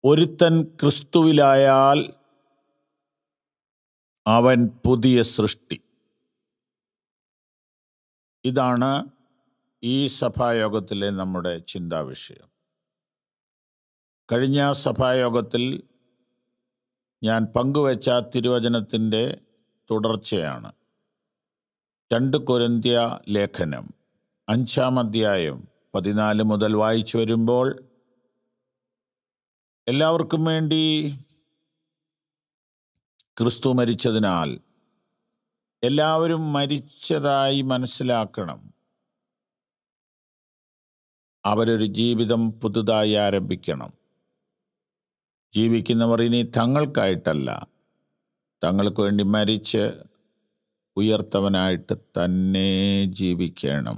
ഒരുത്തൻ ക്രിസ്തുവിലായാൽ അവൻ പുതിയ സൃഷ്ടി ഇതാണ് ഈ സഭായോഗത്തിലെ നമ്മുടെ ചിന്താവിഷയം കഴിഞ്ഞ സഭായോഗത്തിൽ ഞാൻ പങ്കുവച്ച തിരുവചനത്തിൻ്റെ തുടർച്ചയാണ് രണ്ട് കൊരിന്ത്യ ലേഖനം അഞ്ചാം അധ്യായം പതിനാല് മുതൽ വായിച്ചു വരുമ്പോൾ എല്ലാവർക്കും വേണ്ടി ക്രിസ്തു മരിച്ചതിനാൽ എല്ലാവരും മരിച്ചതായി മനസ്സിലാക്കണം അവരൊരു ജീവിതം പുതുതായി ആരംഭിക്കണം ജീവിക്കുന്നവർ ഇനി തങ്ങൾക്കായിട്ടല്ല തങ്ങൾക്ക് വേണ്ടി മരിച്ച് ഉയർത്തവനായിട്ട് തന്നെ ജീവിക്കണം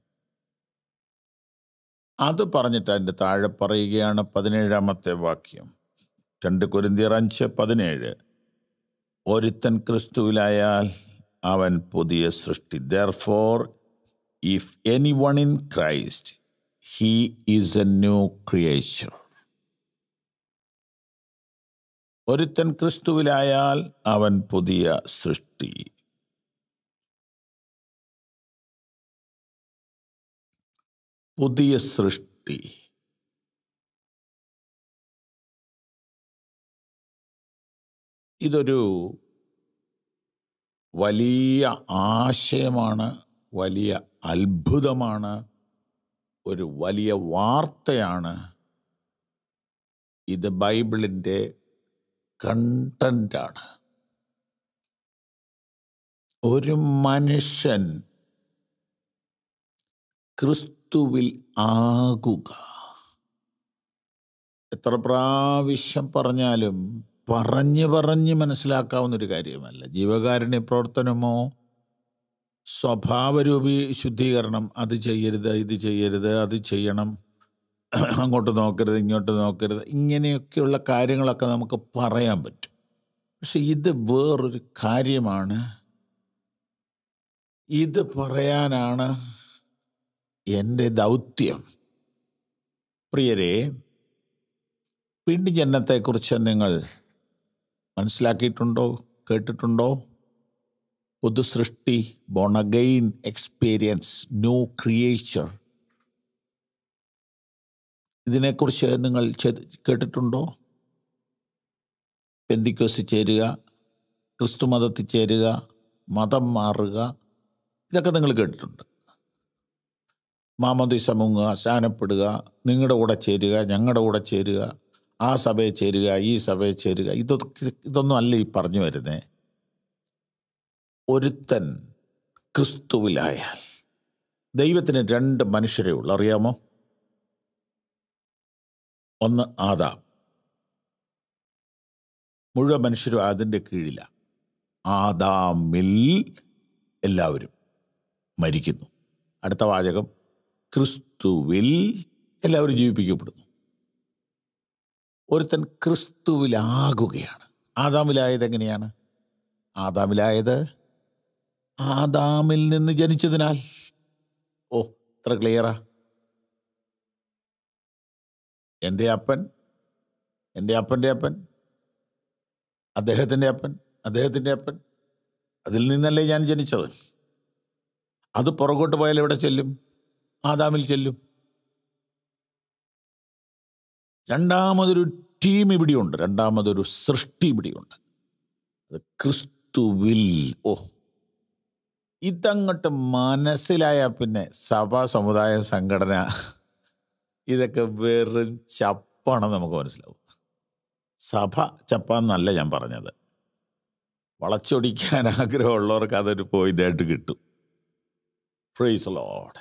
അത് പറഞ്ഞിട്ട് അതിൻ്റെ താഴെ പറയുകയാണ് പതിനേഴാമത്തെ വാക്യം രണ്ട് കുരിന്തിയർ അഞ്ച് പതിനേഴ് ഒരുത്തൻ ക്രിസ്തുവിലായാൽ അവൻ പുതിയ സൃഷ്ടി therefore if anyone in Christ he is a new creature ഒരുത്തൻ ക്രിസ്തുവിലായാൽ അവൻ പുതിയ സൃഷ്ടി പുതിയ സൃഷ്ടി ഇതൊരു വലിയ ആശയമാണ് വലിയ അത്ഭുതമാണ് ഒരു വലിയ വാർത്തയാണ് ഇത് ബൈബിളിൻ്റെ കണ്ടന്റാണ് ഒരു മനുഷ്യൻ ക്രിസ്തുവിൽ ആകുക എത്ര പ്രാവശ്യം പറഞ്ഞാലും പറഞ്ഞ് പറഞ്ഞ് മനസ്സിലാക്കാവുന്ന ഒരു കാര്യമല്ല ജീവകാരുണ്യ പ്രവർത്തനമോ സ്വഭാവരൂപി ശുദ്ധീകരണം അത് ചെയ്യരുത് ഇത് ചെയ്യരുത് അത് ചെയ്യണം അങ്ങോട്ട് നോക്കരുത് ഇങ്ങോട്ട് നോക്കരുത് ഇങ്ങനെയൊക്കെയുള്ള കാര്യങ്ങളൊക്കെ നമുക്ക് പറയാൻ പറ്റും പക്ഷെ ഇത് വേറൊരു കാര്യമാണ് ഇത് പറയാനാണ് എൻ്റെ ദൗത്യം പ്രിയരെ വീണ്ടും ജനനത്തെക്കുറിച്ച് നിങ്ങൾ മനസ്സിലാക്കിയിട്ടുണ്ടോ കേട്ടിട്ടുണ്ടോ പുതുസൃഷ്ടി ബോണഗെയിൻ എക്സ്പീരിയൻസ് ന്യൂ ക്രിയേച്ചർ ഇതിനെക്കുറിച്ച് നിങ്ങൾ ചെ- കേട്ടിട്ടുണ്ടോ പെന്തിക്കോസ് ചേരുക ക്രിസ്തു മതത്തിൽ ചേരുക മതം മാറുക ഇതൊക്കെ നിങ്ങൾ കേട്ടിട്ടുണ്ട് മാമോദിസ മുങ്ങുക സ്നാനപ്പെടുക നിങ്ങളുടെ കൂടെ ചേരുക ഞങ്ങളുടെ കൂടെ ചേരുക ആ സഭയെ ചേരുക ഈ സഭയെ ചേരുക ഇതൊക്കെ ഇതൊന്നും അല്ല ഈ പറഞ്ഞു വരുന്നേ ഒരുത്തൻ ക്രിസ്തുവിലായാൽ ദൈവത്തിന് രണ്ട് മനുഷ്യരേ ഉള്ളൂ അറിയാമോ ഒന്ന് ആദാം മുഴുവൻ മനുഷ്യരും അതിൻ്റെ കീഴില ആദാമിൽ എല്ലാവരും മരിക്കുന്നു അടുത്ത വാചകം ക്രിസ്തുവിൽ എല്ലാവരും ജീവിപ്പിക്കപ്പെടുന്നു ഒരുത്തൻ ക്രിസ്തുവിലാകുകയാണ് ആദാമിലായത് എങ്ങനെയാണ് ആദാമിലായത് ആദാമിൽ നിന്ന് ജനിച്ചതിനാൽ ഓ ഇത്ര ക്ലിയറാ എൻ്റെ അപ്പൻ എൻ്റെ അപ്പൻ്റെ അപ്പൻ അദ്ദേഹത്തിൻ്റെ അപ്പൻ അദ്ദേഹത്തിൻ്റെ അപ്പൻ അതിൽ നിന്നല്ലേ ഞാൻ ജനിച്ചത് അത് പുറകോട്ട് പോയാൽ എവിടെ ചെല്ലും ആദാമിൽ ചെല്ലും രണ്ടാമതൊരു ടീം ഇവിടെയുണ്ട് രണ്ടാമതൊരു സൃഷ്ടി ഇവിടെയുണ്ട് അത് ക്രിസ്തുവിൽ ഓ ഇതങ്ങോട്ട് മനസ്സിലായ പിന്നെ സഭ സമുദായ സംഘടന ഇതൊക്കെ വെറും ചപ്പാണെന്ന് നമുക്ക് മനസ്സിലാവും സഭ ചപ്പാന്നല്ല ഞാൻ പറഞ്ഞത് വളച്ചൊടിക്കാൻ ആഗ്രഹമുള്ളവർക്ക് അതൊരു പോയിന്റായിട്ട് കിട്ടും ഫ്രൈസ് ലോഡ്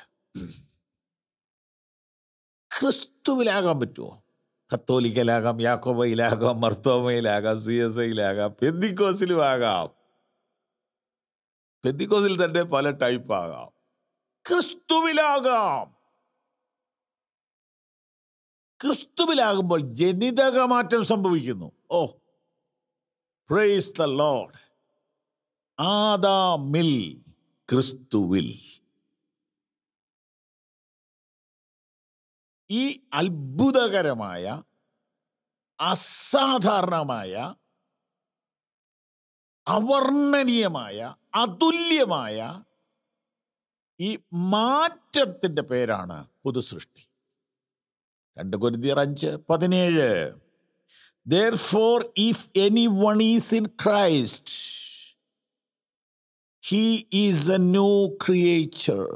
ക്രിസ്തുവിലാകാൻ പറ്റുമോ കത്തോലിക്കലാകാം യാക്കോബയിലാകാം മർത്തോമയിലാകാം സി എസ് ഐയിലാകാം പെന്തിക്കോസിലും ആകാം പെന്തിക്കോസിൽ തന്നെ പല ടൈപ്പ് ആകാം ക്രിസ്തുവിലാകാം ക്രിസ്തുവിലാകുമ്പോൾ ജനിതക മാറ്റം സംഭവിക്കുന്നു ഓ പ്രൈസ് ദ ലോഡ് ആദാമിൽ ക്രിസ്തുവിൽ ഈ അത്ഭുതകരമായ അസാധാരണമായ അവർണ്ണനീയമായ അതുല്യമായ ഈ മാറ്റത്തിന്റെ പേരാണ് പുതുസൃഷ്ടി രണ്ട് കൊരിന്തിയർ അഞ്ച് പതിനേഴ് Therefore, if anyone is in Christ, he is a new creature.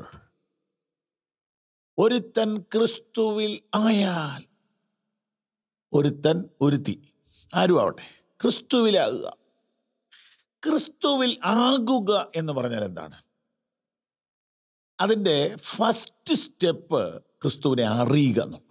ഒരുത്തൻ ക്രിസ്തുവിൽ ആയാൽ ഒരുത്തൻ ഒരുത്തി ആരും ആവട്ടെ ക്രിസ്തുവിലാകുക ക്രിസ്തുവിൽ ആകുക എന്ന് പറഞ്ഞാൽ എന്താണ് അതിൻ്റെ ഫസ്റ്റ് സ്റ്റെപ്പ് ക്രിസ്തുവിനെ അറിയുക എന്നുള്ളതാണ്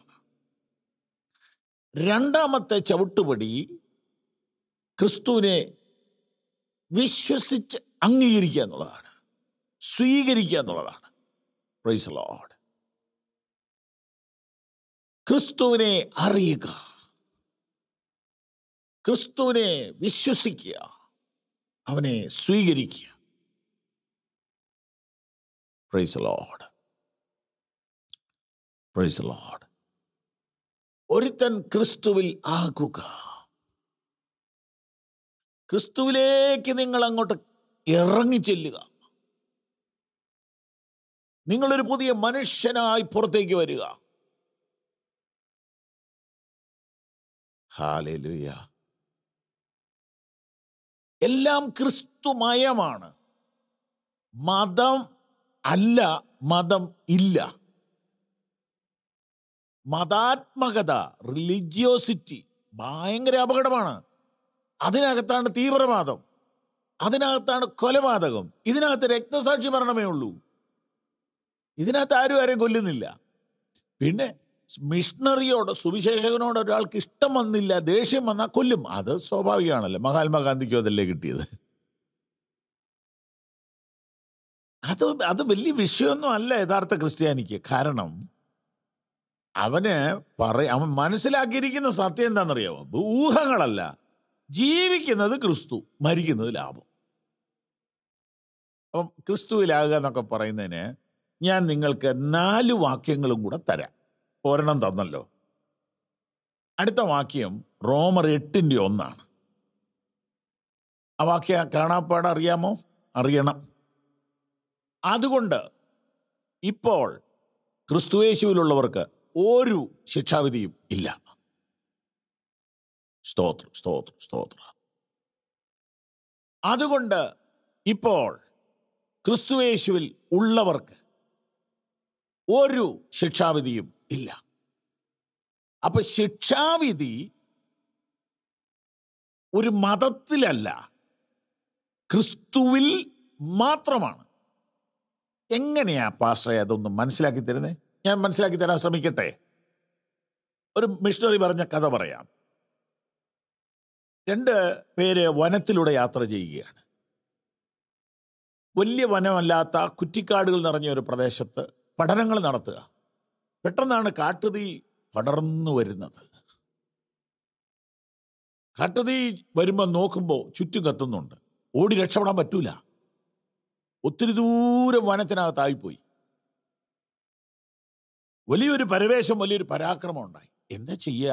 രണ്ടാമത്തെ ചവിട്ടുപടി ക്രിസ്തുവിനെ വിശ്വസിച്ച് അംഗീകരിക്കുക എന്നുള്ളതാണ് സ്വീകരിക്കുക എന്നുള്ളതാണ് പ്രൈസ് ലോഡ് ക്രിസ്തുവിനെ അറിയുക ക്രിസ്തുവിനെ വിശ്വസിക്കുക അവനെ സ്വീകരിക്കുക പ്രൈസ് ലോഡ് പ്രൈസ് ലോഡ് ഒരുത്തൻ ക്രിസ്തുവിൽ ആകുക ക്രിസ്തുവിലേക്ക് നിങ്ങൾ അങ്ങോട്ട് ഇറങ്ങിച്ചെല്ലുക നിങ്ങളൊരു പുതിയ മനുഷ്യനായി പുറത്തേക്ക് വരിക ഹാലലുയ എല്ലാം ക്രിസ്തുമയമാണ് മതം അല്ല മതം ഇല്ല മതാത്മകത റിലിജിയോസിറ്റി ഭയങ്കര അപകടമാണ് അതിനകത്താണ് തീവ്രവാദം അതിനകത്താണ് കൊലപാതകം ഇതിനകത്ത് രക്തസാക്ഷി മരണമേ ഉള്ളൂ ഇതിനകത്ത് ആരും ആരെയും കൊല്ലുന്നില്ല പിന്നെ മിഷണറിയോട് സുവിശേഷകനോട് ഒരാൾക്ക് ഇഷ്ടം വന്നില്ല ദേഷ്യം വന്നാൽ കൊല്ലും അത് സ്വാഭാവികമാണല്ലോ മഹാത്മാഗാന്ധിക്കും അതല്ലേ കിട്ടിയത് അത് അത് വലിയ വിഷയമൊന്നും അല്ല യഥാർത്ഥ ക്രിസ്ത്യാനിക്ക് കാരണം അവന് പറ അവൻ മനസ്സിലാക്കിയിരിക്കുന്ന സത്യം എന്താണെന്നറിയാമോ ഊഹങ്ങളല്ല ജീവിക്കുന്നത് ക്രിസ്തു മരിക്കുന്നത് ലാഭം അപ്പം ക്രിസ്തുവിലാകുക എന്നൊക്കെ പറയുന്നതിന് ഞാൻ നിങ്ങൾക്ക് നാല് വാക്യങ്ങളും കൂടെ തരാം ഒരെണ്ണം തന്നല്ലോ അടുത്ത വാക്യം റോമർ എട്ടിൻ്റെ ഒന്നാണ് ആ വാക്യ കാണാപ്പാട് അറിയാമോ അറിയണം അതുകൊണ്ട് ഇപ്പോൾ ക്രിസ്തുവേശുവിലുള്ളവർക്ക് ഒരു ശിക്ഷാവിധിയും ഇല്ല സ്തോത്രം സ്തോത്രം സ്തോത്രം അതുകൊണ്ട് ഇപ്പോൾ ക്രിസ്തുവേശുവിൽ ഉള്ളവർക്ക് ഒരു ശിക്ഷാവിധിയും ഇല്ല അപ്പൊ ശിക്ഷാവിധി ഒരു മതത്തിലല്ല ക്രിസ്തുവിൽ മാത്രമാണ് എങ്ങനെയാ പാസ്റ്ററെ അതൊന്ന് മനസ്സിലാക്കി തരുന്നേ ഞാൻ മനസ്സിലാക്കി തരാൻ ശ്രമിക്കട്ടെ ഒരു മിഷണറി പറഞ്ഞ കഥ പറയാം രണ്ട് പേര് വനത്തിലൂടെ യാത്ര ചെയ്യുകയാണ് വലിയ വനമല്ലാത്ത കുറ്റിക്കാടുകൾ നിറഞ്ഞ ഒരു പ്രദേശത്ത് പഠനങ്ങൾ നടത്തുക പെട്ടെന്നാണ് കാട്ടുതീ പടർന്നു വരുന്നത് കാട്ടുതീ വരുമ്പോൾ നോക്കുമ്പോൾ ചുറ്റും കത്തുന്നുണ്ട് ഓടി രക്ഷപ്പെടാൻ പറ്റൂല ഒത്തിരി ദൂരം വനത്തിനകത്തായിപ്പോയി വലിയൊരു പരവേശം വലിയൊരു പരാക്രമം ഉണ്ടായി എന്താ ചെയ്യുക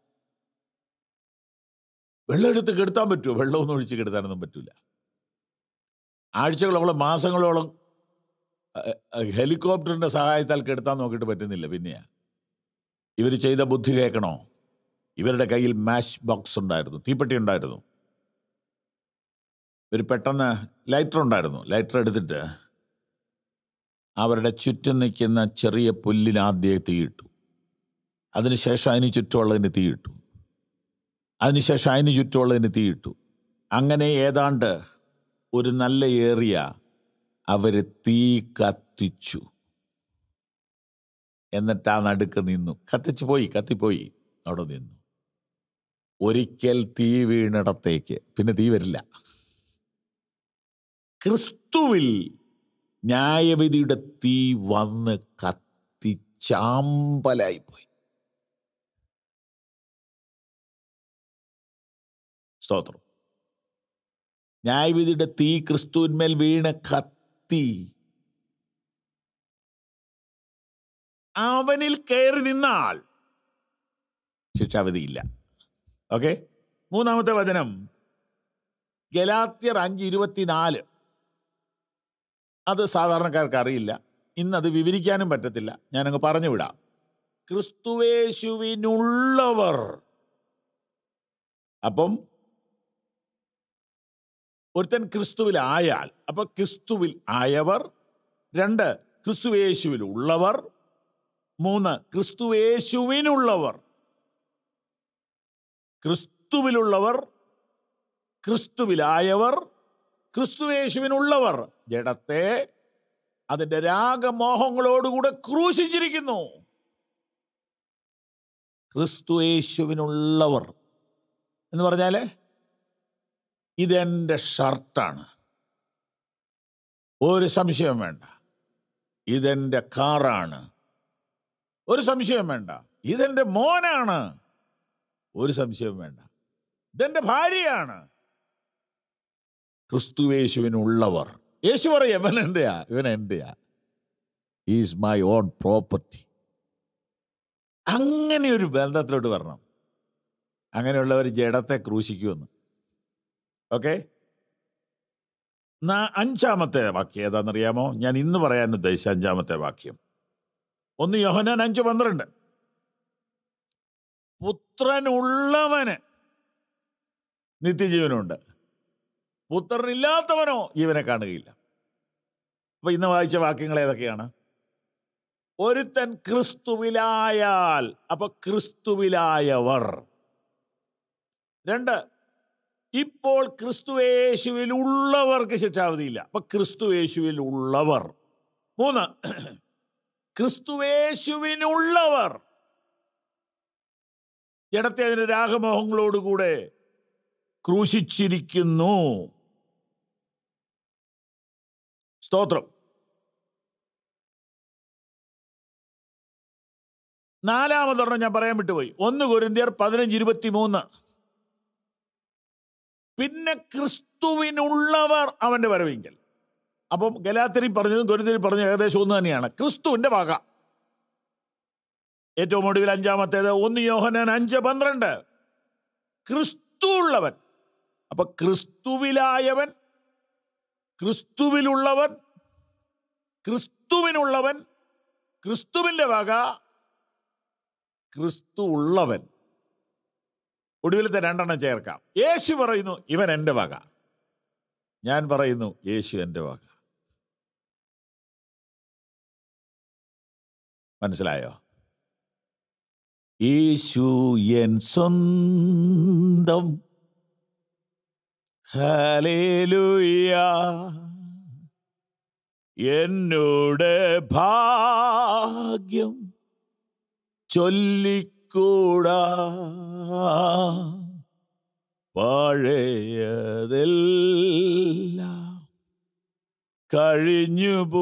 വെള്ളം എടുത്ത് കെടുത്താൻ പറ്റുമോ വെള്ളമൊന്നും ഒഴിച്ച് കെടുത്താനൊന്നും പറ്റൂല ആഴ്ചകളോളം മാസങ്ങളോളം അഹ്, അഹ്, ഹെലികോപ്റ്ററിന്റെ സഹായത്താൽ കെടുത്താൻ നോക്കിയിട്ട് പറ്റുന്നില്ല പിന്നെയാ ഇവർ ചെയ്ത ബുദ്ധി കേൾക്കണോ ഇവരുടെ കയ്യിൽ മാച്ച് ബോക്സ് ഉണ്ടായിരുന്നു തീപ്പെട്ടി ഉണ്ടായിരുന്നു ഇവർ പെട്ടെന്ന് ലൈറ്റർ ഉണ്ടായിരുന്നു ലൈറ്റർ എടുത്തിട്ട് അവരുടെ ചുറ്റും നിൽക്കുന്ന ചെറിയ പുല്ലിന് ആദ്യം തീയിട്ടു അതിനുശേഷം അതിന് ചുറ്റുമുള്ളതിന് തീയിട്ടു അതിനുശേഷം അതിന് ചുറ്റുമുള്ളതിന് തീയിട്ടു അങ്ങനെ ഏതാണ്ട് ഒരു നല്ല ഏറിയ അവർ തീ കത്തിച്ചു എന്നിട്ട് ആ നടുക്ക് നിന്നു കത്തിച്ചു പോയി കത്തിപ്പോയി അവിടെ നിന്നു ഒരിക്കൽ തീ വീണിടത്തേക്ക് പിന്നെ തീ വരില്ല ക്രിസ്തുവിൽ ന്യായവിധിയുടെ തീ വന്ന് കത്തി ചാമ്പലായി പോയി സ്തോത്രം ന്യായവിധിയുടെ തീ ക്രിസ്തുവിന്മേൽ വീണ് കത്തി അവനിൽ കയറി നിന്നാൽ ശിക്ഷാവിധിയില്ല ഓക്കെ മൂന്നാമത്തെ വചനം ഗലാത്യർ അഞ്ച് ഇരുപത്തിനാല് അത് സാധാരണക്കാർക്ക് അറിയില്ല ഇന്നത് വിവരിക്കാനും പറ്റത്തില്ല ഞാനങ്ങ് പറഞ്ഞു വിടാം ക്രിസ്തുവേശുവിനുള്ളവർ അപ്പം ഒരുത്തൻ ക്രിസ്തുവിലായാൽ അപ്പൊ ക്രിസ്തുവിൽ ആയവർ രണ്ട് ക്രിസ്തുവേശുവിൽ ഉള്ളവർ മൂന്ന് ക്രിസ്തുവേശുവിനുള്ളവർ ക്രിസ്തുവിലുള്ളവർ ക്രിസ്തുവിലായവർ ക്രിസ്തുവേശുവിനുള്ളവർ ജഡത്തെ അതിന്റെ രാഗമോഹങ്ങളോടുകൂടെ ക്രൂശിച്ചിരിക്കുന്നു ക്രിസ്തുയേശുവിനുള്ളവർ എന്ന് പറഞ്ഞാല് ഇതെന്റെ ഷർട്ടാണ് ഒരു സംശയം വേണ്ട ഇതെന്റെ കാറാണ് ഒരു സംശയം വേണ്ട ഇതെന്റെ മോനാണ് ഒരു സംശയം വേണ്ട ഇതെന്റെ ഭാര്യയാണ് ക്രിസ്തുവേശുവിനുള്ളവർ യേശു പറയും ഇവൻ എന്റെയാ ഇവൻ എന്റെയാ ഈസ് മൈ ഓൺ പ്രോപ്പർട്ടി അങ്ങനെ ഒരു ബന്ധത്തിലോട്ട് വരണം അങ്ങനെയുള്ളവർ ജഡത്തെ ക്രൂശിക്കുമെന്ന് ഓക്കെ അഞ്ചാമത്തെ വാക്യം ഏതാണെന്നറിയാമോ ഞാൻ ഇന്ന് പറയാൻ ഉദ്ദേശിച്ച അഞ്ചാമത്തെ വാക്യം ഒന്ന് യോഹനാൻ അഞ്ച് പന്ത്രണ്ട് പുത്രനുള്ളവന് നിത്യജീവനുണ്ട് പുത്രനില്ലാത്തവനോ ജീവനെ കാണുകയില്ല അപ്പൊ ഇന്ന് വായിച്ച വാക്യങ്ങൾ ഏതൊക്കെയാണ് ഒരുത്തൻ ക്രിസ്തുവിലായാൽ അപ്പൊ ക്രിസ്തുവിലായവർ രണ്ട് ഇപ്പോൾ ക്രിസ്തുവേശുവിൽ ഉള്ളവർക്ക് ശിക്ഷാവധിയില്ല അപ്പൊ ക്രിസ്തുവേശുവിൽ ഉള്ളവർ മൂന്ന് ക്രിസ്തുവേശുവിനുള്ളവർ ജഡത്തെ അതിന്റെ രാഗമോഹങ്ങളോടുകൂടെ ക്രൂശിച്ചിരിക്കുന്നു സ്തോത്രം നാലാമതൊരെണ്ണം ഞാൻ പറയാൻ വിട്ടുപോയി ഒന്ന് കൊരിന്തിയർ പതിനഞ്ച് ഇരുപത്തി മൂന്ന് പിന്നെ ക്രിസ്തുവിനുള്ളവർ അവന്റെ വരവെങ്കിൽ അപ്പം ഗലാത്തിരി പറഞ്ഞതും കൊരിന്തിരി പറഞ്ഞതും ഏകദേശം ഒന്ന് തന്നെയാണ് ക്രിസ്തുവിന്റെ വക ഏറ്റവും ഒടുവിൽ അഞ്ചാമത്തേത് ഒന്ന് യോഹനാൻ അഞ്ച് പന്ത്രണ്ട് ക്രിസ്തു ഉള്ളവൻ അപ്പൊ ക്രിസ്തുവിലായവൻ ക്രിസ്തുവിലുള്ളവൻ ക്രിസ്തുവിനുള്ളവൻ ക്രിസ്തുവിന്റെ വക ക്രിസ്തു ഉള്ളവൻ ഒടുവിലത്തെ രണ്ടെണ്ണം ചേർക്കാം യേശു പറയുന്നു ഇവൻ എൻ്റെ വക ഞാൻ പറയുന്നു യേശു എൻ്റെ വക മനസ്സിലായോ യേശു എൻ സ്വന്തം ഹലേലുയ എന്നോട് ഭാഗ്യം ചൊല്ലിക്കൂടാ പഴയതെല്ലാം കഴിഞ്ഞു പോ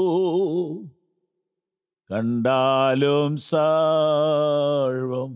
കണ്ടാലും സാഴ്വം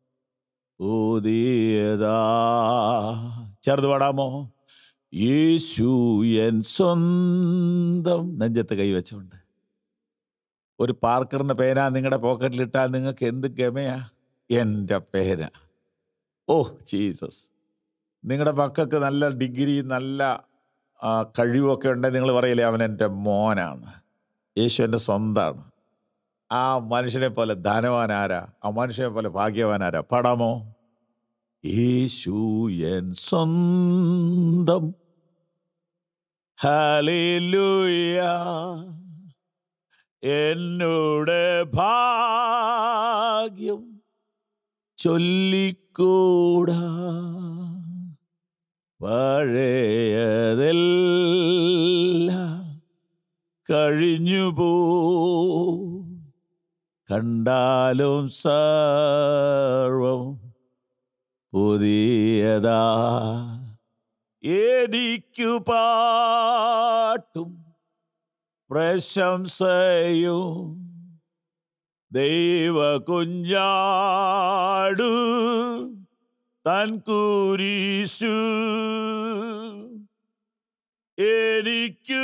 പുതിയതാ ചേർന്ന് പാടാമോ യേശു എൻ സ്വന്തം നെഞ്ചത്ത് കൈവച്ചുകൊണ്ട് ഒരു പാർക്കറിന്റെ പേന നിങ്ങളുടെ പോക്കറ്റിലിട്ടാൽ നിങ്ങൾക്ക് എന്ത് ഗമയാ എൻ്റെ പേന ഓ ജീസസ് നിങ്ങളുടെ മക്കൾക്ക് നല്ല ഡിഗ്രി നല്ല ആ, കഴിവൊക്കെ ഉണ്ടെങ്കിൽ നിങ്ങൾ പറയില്ലേ അവൻ എൻ്റെ മോനാണ് യേശു എൻ്റെ സ്വന്തമാണ് ആ മനുഷ്യനെ പോലെ ധനവാൻ ആരാ ആ മനുഷ്യനെ പോലെ ഭാഗ്യവാൻ ആരാ പാടാമോ യേശു എൻ സ്വന്തം ഹല്ലേലൂയ എന്നോട് ഭാഗ്യം ചൊല്ലിക്കൂടാ പഴയതെല്ലാം കഴിഞ്ഞു പോ കണ്ടാലും സർവം പുതിയതാ എനിക്കു പാട്ടും പ്രശംസയും ദൈവ കുഞ്ഞാടു തൻ കുരിശു എനിക്കു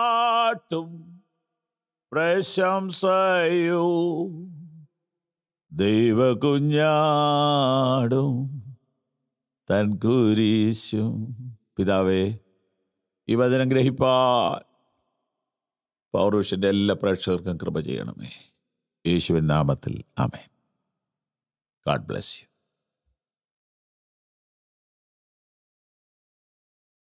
പാട്ടും പ്രശംസയും ദൈവകുഞ്ഞാടും തൻ കുരിശും പിതാവേ ഈ വചനം ഗ്രഹിപ്പാൻ പൗരുഷന്റെ എല്ലാ പ്രേക്ഷകർക്കും കൃപ ചെയ്യണമേ യേശുവിൻ നാമത്തിൽ ആമേൻ ഗാഡ് ബ്ലെസ് യു